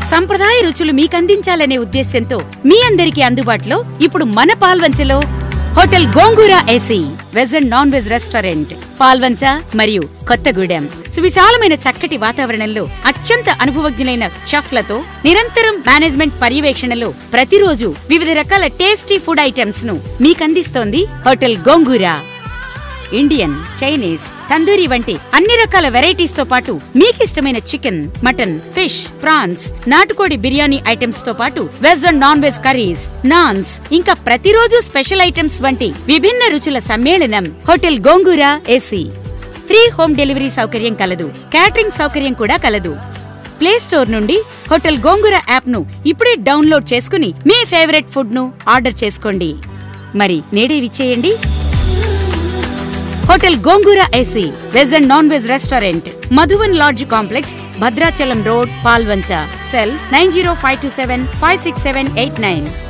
సంప్రదాయ రుచులు మీకందించాలనే ఉద్దేశ్యంతో మీ అందరికీ అందుబాటులో ఇప్పుడు మన పాల్వంచలో hotel Gongura AC veg and non veg restaurant Palvancha మరియు కొత్తగూడెం సువిశాలమైన చక్కటి వాతావరణంలో అత్యంత అనుభవజ్ఞులైన చెఫ్లతో నిరంతరం మేనేజ్మెంట్ పర్యవేక్షణలో ప్రతిరోజు వివిధ రకాల టేస్టీ ఫుడ్ ఐటమ్స్ ను మీకందిస్తోంది hotel Gongura Indian Chinese tandoori వంటి అన్ని రకాల వెరైటీస్ తో పాటు మీకిష్టమైన చికెన్ మటన్ ఫిష్ ప్రాన్స్ నాటుకోడి బిర్యానీ ఐటమ్స్ తో పాటు veg and non veg curries naans ఇంకా ప్రతిరోజు స్పెషల్ ఐటమ్స్ వంటి విభిన్న రుచుల సమ్మేళనం hotel Gongura AC free home delivery సౌకర్యం కలదు క్యాటరింగ్ సౌకర్యం కూడా కలదు ప్లే స్టోర్ నుండి హోటల్ గోంగూర యాప్ ను ఇప్పుడే డౌన్లోడ్ చేసుకుని మీ ఫేవరెట్ ఫుడ్ ను ఆర్డర్ చేసుకోండి మరి నేడే విచ్చేయండి hotel Gongura AC veg and non veg restaurant Madhuvan lodge complex Bhadrachalam road Palvancha cell nine zero five two seven five six seven eight nine